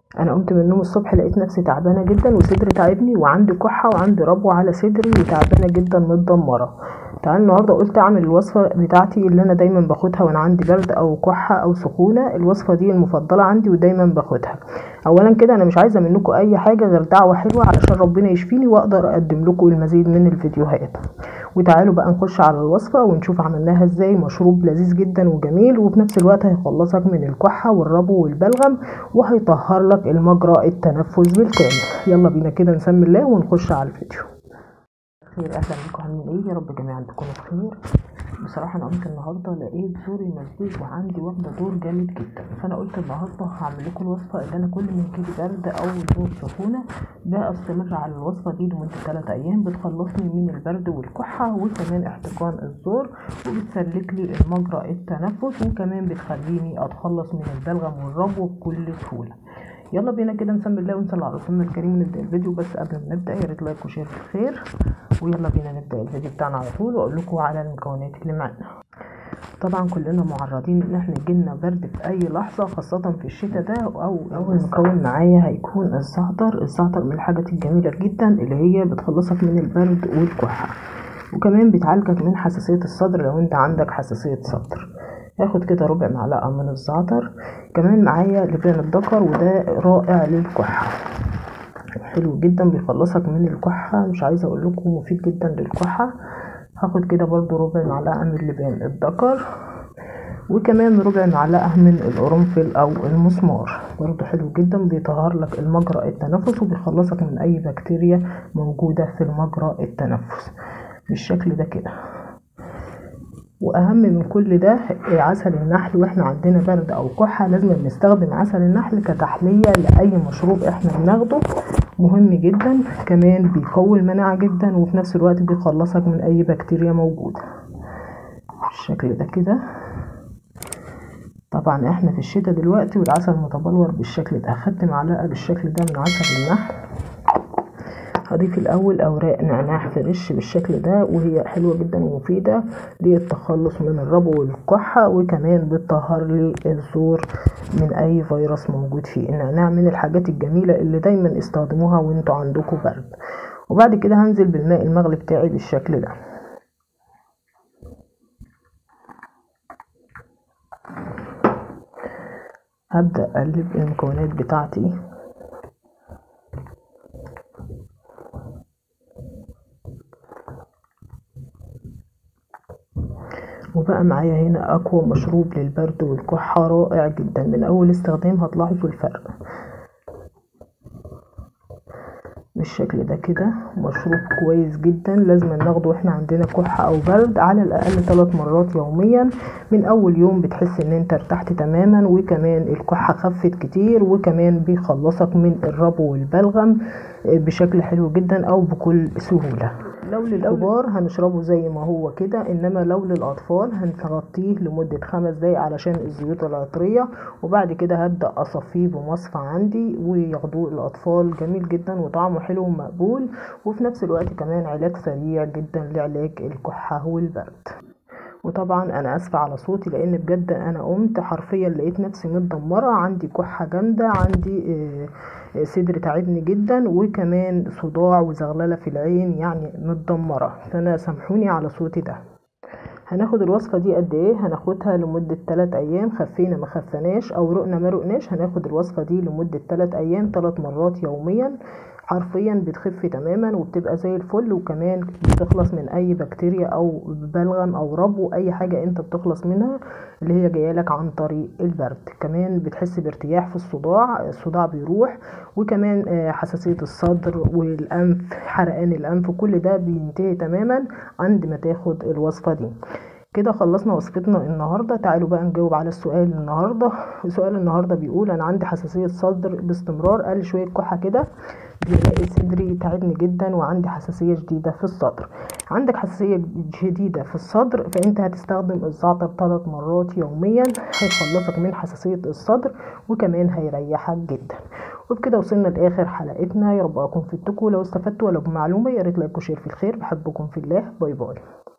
انا قمت من النوم الصبح لقيت نفسي تعبانه جدا وصدري تعبني وعندي كحه وعندي ربو على صدري وتعبانه جدا متدمره تعال النهارده قلت اعمل الوصفه بتاعتي اللي انا دايما باخدها وانا عندي برد او كحه او سخونه الوصفه دي المفضله عندي ودايما باخدها اولا كده انا مش عايزه منكم اي حاجه غير دعوه حلوه علشان ربنا يشفيني واقدر اقدم لكم المزيد من الفيديوهات وتعالوا بقى نخش على الوصفه ونشوف عملناها ازاي مشروب لذيذ جدا وجميل وفي نفس الوقت هيخلصك من الكحه والربو والبلغم وهيطهر لك المجرى التنفس بالكامل يلا بينا كده نسمي الله ونخش على الفيديو خير اهلا بكم عاملين ايه يا رب جميعا تكونوا بخير بصراحه انا قمت النهارده لقيت زوري مسدود وعندي واخده دور جامد جدا فانا قلت النهارده هعمل لكم الوصفه اللي انا كل ما يجيلي برد او دور سخونه بستمر على الوصفه دي لمده 3 ايام بتخلصني من البرد والكحه وكمان احتقان الزور وبتسلك لي المجرى التنفس وكمان بتخليني اتخلص من البلغم والربو بكل سهوله يلا بينا كده نسمي الله ونصلي على رسولنا الكريم ونبدا الفيديو بس قبل ما نبدا يا ريت لايك وشير بالخير ويلا بينا نبدا الفيديو بتاعنا على طول واقول لكم على المكونات اللي معانا طبعا كلنا معرضين ان احنا يجيلنا برد في اي لحظه خاصه في الشتاء ده او اول مكون معايا هيكون الزعتر الزعتر من الحاجات الجميله جدا اللي هي بتخلصك من البرد والكحه وكمان بتعالجك من حساسيه الصدر لو انت عندك حساسيه صدر هاخد كده ربع معلقه من الزعتر كمان معايا لبان الذكر وده رائع للكحه حلو جدا بيخلصك من الكحه مش عايزه اقول لكم مفيد جدا للكحه هاخد كده برضو ربع معلقه من لبان الذكر وكمان ربع معلقه من القرنفل او المسمار برضو حلو جدا بيطهر لك المجرى التنفس وبيخلصك من اي بكتيريا موجوده في المجرى التنفس بالشكل ده كده واهم من كل ده عسل النحل واحنا عندنا برد او كحه لازم نستخدم عسل النحل كتحليه لاي مشروب احنا بناخده مهم جدا كمان بيقوي المناعه جدا وفي نفس الوقت بيخلصك من اي بكتيريا موجوده بالشكل ده كده طبعا احنا في الشتاء دلوقتي والعسل متبلور بالشكل ده اخدت معلقه بالشكل ده من عسل النحل هضيف الاول اوراق نعناع فريش بالشكل ده وهي حلوه جدا ومفيده للتخلص من الربو والكحه وكمان بتطهر لي الزور من اي فيروس موجود فيه النعناع من الحاجات الجميله اللي دايما استخدموها وانتوا عندكم برد وبعد كده هنزل بالماء المغلي بتاعي بالشكل ده هبدأ أقلب المكونات بتاعتي وبقى معايا هنا اقوى مشروب للبرد والكحة رائع جدا من اول استخدام هتلاحظوا الفرق بالشكل ده كده مشروب كويس جدا لازم ناخده واحنا عندنا كحة او برد على الاقل ثلاث مرات يوميا من اول يوم بتحس ان انت ارتحت تماما وكمان الكحة خفت كتير وكمان بيخلصك من الربو والبلغم بشكل حلو جدا او بكل سهولة لو للكبار هنشربه زي ما هو كده انما لو للاطفال هنغطيه لمدة خمس دقايق علشان الزيوت العطرية وبعد كده هبدأ اصفيه بمصفى عندي وياخدوه الاطفال جميل جدا وطعمه حلو ومقبول وفي نفس الوقت كمان علاج سريع جدا لعلاج الكحة والبرد وطبعا انا اسفه على صوتي لان بجد انا قمت حرفيا لقيت نفسي متدمره عندي كحه جامده عندي صدر تعبني جدا وكمان صداع وزغلله في العين يعني متدمره فانا سامحوني على صوتي ده هناخد الوصفه دي قد ايه هناخدها لمده 3 ايام خفينا ما خفناش او رقنا ما رقناش هناخد الوصفه دي لمده 3 ايام 3 مرات يوميا حرفيا بتخف تماما وبتبقى زي الفل وكمان بتخلص من اي بكتيريا او بلغم او ربو اي حاجه انت بتخلص منها اللي هي جايلك عن طريق البرد كمان بتحس بارتياح في الصداع الصداع بيروح وكمان حساسيه الصدر والانف حرقان الانف كل ده بينتهي تماما عند ما تاخد الوصفه دي كده خلصنا وصفتنا النهارده تعالوا بقى نجاوب على السؤال النهارده سؤال النهارده بيقول انا عندي حساسيه صدر باستمرار قال شويه كحه كده بيلاقي صدري تعبني جدا وعندي حساسيه شديده في الصدر عندك حساسيه شديده في الصدر فانت هتستخدم الزعتر ثلاث مرات يوميا هيخلصك من حساسيه الصدر وكمان هيريحك جدا وبكده وصلنا لاخر حلقتنا يا رب اكون فدتكم لو استفدتوا ولو بمعلومه يا ريت لايك وشير في الخير بحبكم في الله باي باي